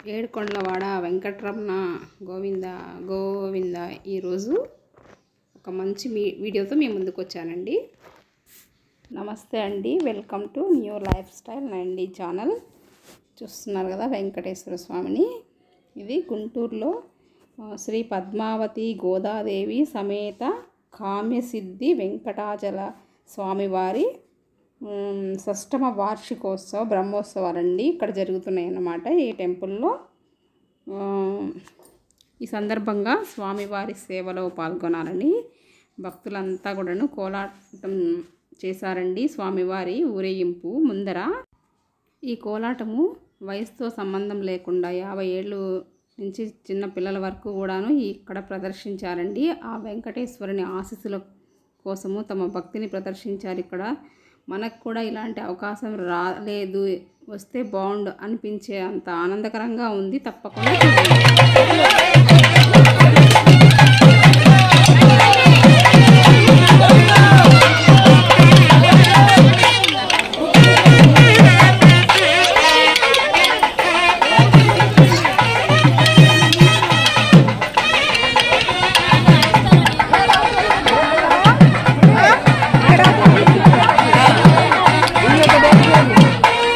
ఏడుకొండలవాడ వెంకటరమణ గోవింద గోవింద ఈరోజు ఒక మంచి మీ వీడియోతో మీ ముందుకు వచ్చానండి నమస్తే అండి welcome to new lifestyle అండి ఛానల్ చూస్తున్నారు కదా వెంకటేశ్వర స్వామిని ఇది గుంటూరులో ఆ, శ్రీ పద్మావతి గోదాదేవి సమేత కామ్యసిద్ధి వెంకటాచల స్వామివారి ఉమ్, షష్టమ వార్షికోత్సవ బ్రహ్మోత్సవాలండి ఇక్కడ జరుగుతున్నాయి అన్నమాట ఈ టెంపుల్లో ఆ, ఈ సందర్భంగా స్వామివారి సేవలో పాల్గొనాలని భక్తులంతా కూడాను కోలాటం చేశారండి స్వామివారి ఊరేగింపు ముందర ఈ కోలాటము వయసుతో సంబంధం లేకుండా యాభై ఏళ్ళు నుంచి చిన్న పిల్లల వరకు కూడాను ఇక్కడ ప్రదర్శించారండి ఆ వెంకటేశ్వరుని ఆశీస్సుల కోసము తమ భక్తిని ప్రదర్శించారు ఇక్కడ మనకు కూడా ఇలాంటి అవకాశం రాలేదు వస్తే బాగుండు అనిపించే అంత ఆనందకరంగా ఉంది తప్పకుండా చూడండి.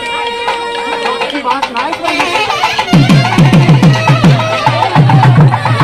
Thank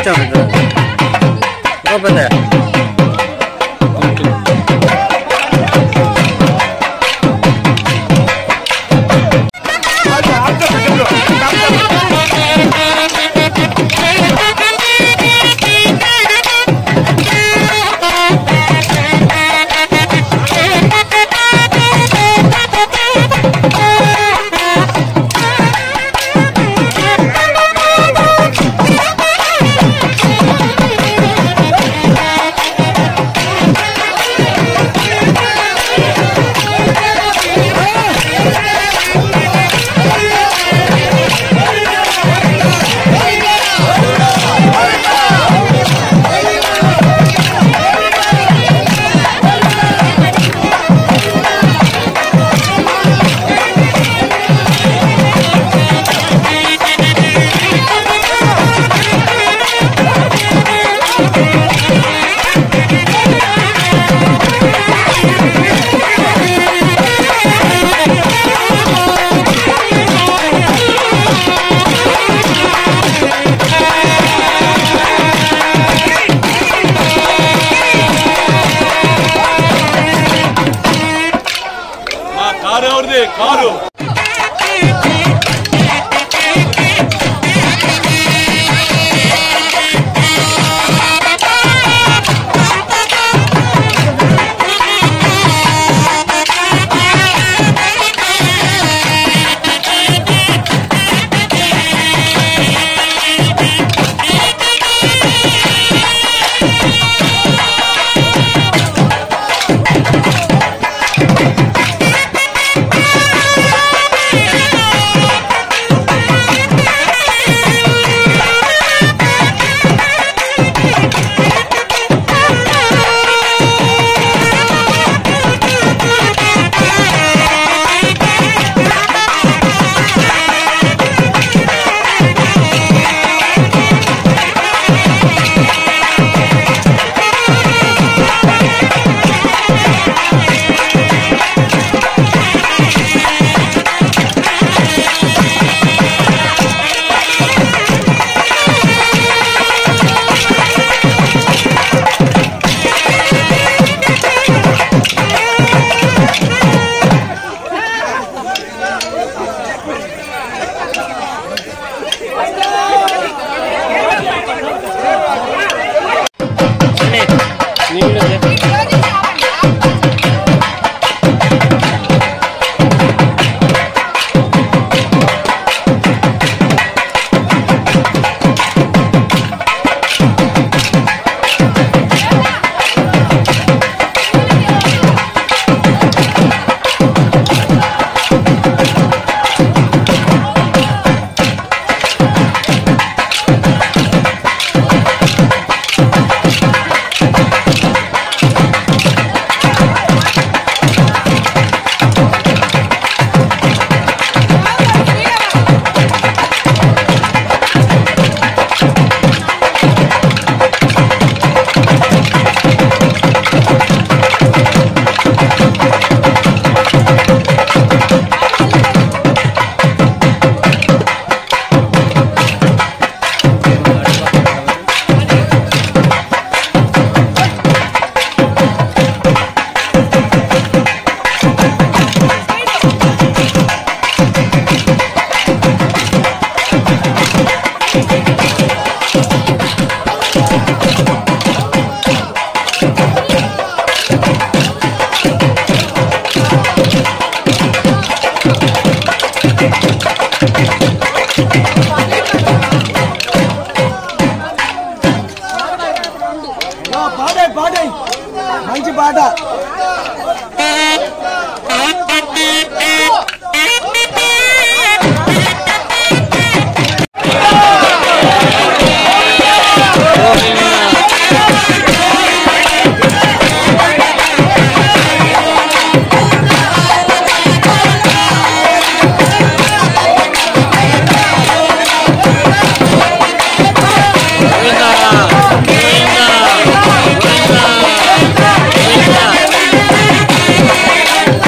వచ్చాము పెద్ద మా కారు ఎవరిది కారు పాడే పాడే మంచి పాట గోవిందా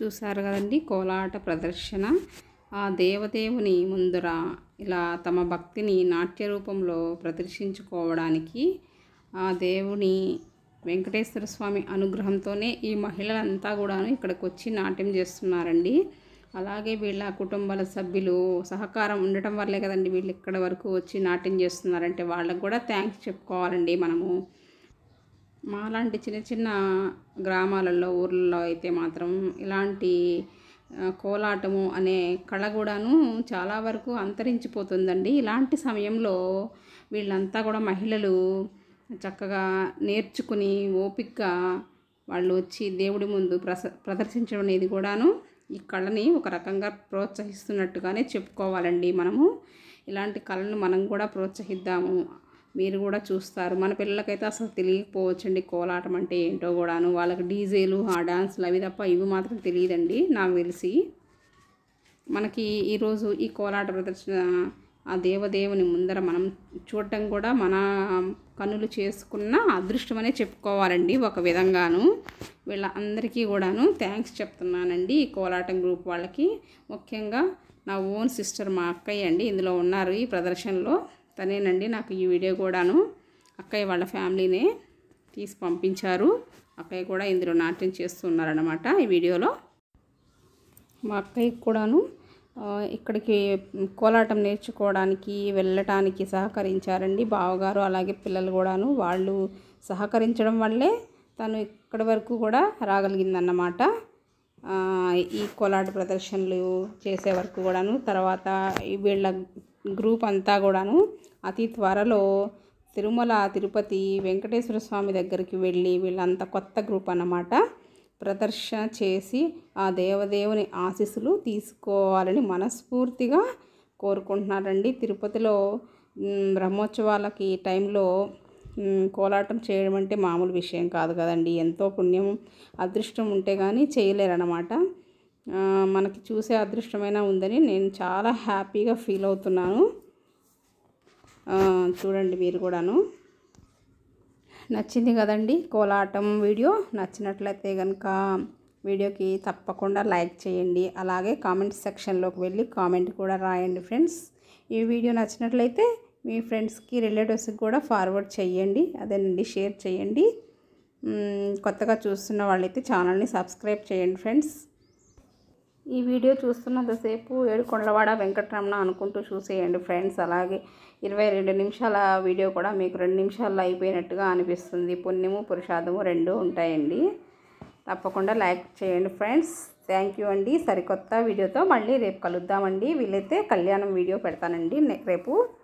చూసారు కదండి కోలాట ప్రదర్శన ఆ దేవదేవుని ముందర ఇలా తమ భక్తిని నాట్య రూపంలో ప్రదర్శించుకోవడానికి ఆ దేవుని వెంకటేశ్వర స్వామి అనుగ్రహంతోనే ఈ మహిళలంతా కూడాను ఇక్కడికి వచ్చి నాట్యం చేస్తున్నారండి అలాగే వీళ్ళ కుటుంబాల సభ్యులు సహకారం ఉండటం వల్లే కదండి వీళ్ళు ఇక్కడ వరకు వచ్చి నాట్యం చేస్తున్నారంటే వాళ్ళకు కూడా థ్యాంక్స్ చెప్పుకోవాలండి మనము మాలాంటి చిన్న చిన్న గ్రామాలలో ఊర్లలో అయితే మాత్రం ఇలాంటి ఆ, కోలాటము అనే కళ కూడాను చాలా వరకు అంతరించిపోతుందండి ఇలాంటి సమయంలో వీళ్ళంతా కూడా మహిళలు చక్కగా నేర్చుకుని ఓపికగా వాళ్ళు వచ్చి దేవుడి ముందు ప్రస ప్రదర్శించడం అనేది కూడాను ఈ కళని ఒక రకంగా ప్రోత్సహిస్తున్నట్టుగానే చెప్పుకోవాలండి మనము ఇలాంటి కళను మనం కూడా ప్రోత్సహిద్దాము మీరు కూడా చూస్తారు మన పిల్లలకైతే అసలు తెలియకపోవచ్చండి కోలాటం అంటే ఏంటో కూడాను వాళ్ళకి డీజేలు ఆ డాన్సులు అవి తప్ప ఇవి మాత్రం తెలియదండి నాకు తెలిసి మనకి ఈరోజు ఈ కోలాట ప్రదర్శన ఆ దేవదేవుని ముందర మనం చూడటం కూడా మన కనులు చేసుకున్న అదృష్టమనే చెప్పుకోవాలండి ఒక విధంగాను వీళ్ళ అందరికీ కూడాను థ్యాంక్స్ చెప్తున్నానండి ఈ కోలాటం గ్రూప్ వాళ్ళకి ముఖ్యంగా నా ఓన్ సిస్టర్ మా అక్కయ్య అండి ఇందులో ఉన్నారు ఈ ప్రదర్శనలో తనేనండి నాకు ఈ వీడియో కూడాను అక్కయ్య వాళ్ళ ఫ్యామిలీనే తీసి పంపించారు అక్కయ్య కూడా ఇందులో నాట్యం చేస్తున్నారన్నమాట ఈ వీడియోలో మా అక్కయ్యకి కూడాను ఆ, ఇక్కడికి కోలాటం నేర్చుకోవడానికి వెళ్ళటానికి సహకరించారండి బావగారు అలాగే పిల్లలు కూడాను వాళ్ళు సహకరించడం వల్లే తను ఇక్కడి వరకు కూడా రాగలిగిందన్నమాట ఆ, ఈ కోలాట ప్రదర్శనలు చేసే వరకు కూడాను తర్వాత ఈ వీళ్ళ గ్రూప్ అంతా కూడాను అతి త్వరలో తిరుమల తిరుపతి వెంకటేశ్వర స్వామి దగ్గరికి వెళ్ళి వీళ్ళంతా కొత్త గ్రూప్ అన్నమాట ప్రదర్శన చేసి ఆ దేవదేవుని ఆశీస్సులు తీసుకోవాలని మనస్ఫూర్తిగా కోరుకుంటున్నారండి తిరుపతిలో మ్, బ్రహ్మోత్సవాలకి ఈ టైంలో మ్, కోలాటం చేయడం అంటే మామూలు విషయం కాదు కదండి ఎంతో పుణ్యం అదృష్టం ఉంటే కానీ చేయలేరన్నమాట ఆ, మనకి చూసే అదృష్టమైనా ఉందని నేను చాలా హ్యాపీగా ఫీల్ అవుతున్నాను ఆ, చూడండి మీరు కూడాను నచ్చింది కదండి కోలాటం వీడియో నచ్చినట్లయితే కనుక వీడియోకి తప్పకుండా లైక్ చేయండి అలాగే కామెంట్ సెక్షన్లోకి వెళ్ళి కామెంట్ కూడా రాయండి ఫ్రెండ్స్ ఈ వీడియో నచ్చినట్లయితే మీ ఫ్రెండ్స్కి రిలేటివ్స్కి కూడా ఫార్వర్డ్ చేయండి అదేనండి షేర్ చేయండి మ్, కొత్తగా చూస్తున్న వాళ్ళైతే ఛానల్ని సబ్స్క్రైబ్ చేయండి ఫ్రెండ్స్ ఈ వీడియో చూస్తున్నంతసేపు ఏడుకొండలవాడ వెంకటరమణ అనుకుంటూ చూసేయండి ఫ్రెండ్స్ అలాగే ఇరవై రెండు నిమిషాల వీడియో కూడా మీకు రెండు నిమిషాల్లో అయిపోయినట్టుగా అనిపిస్తుంది పుణ్యము పురుషార్థము రెండు ఉంటాయండి తప్పకుండా లైక్ చేయండి ఫ్రెండ్స్ థ్యాంక్ యూ అండి సరికొత్త వీడియోతో మళ్ళీ రేపు కలుద్దామండి వీలైతే కళ్యాణం వీడియో పెడతానండి నె- రేపు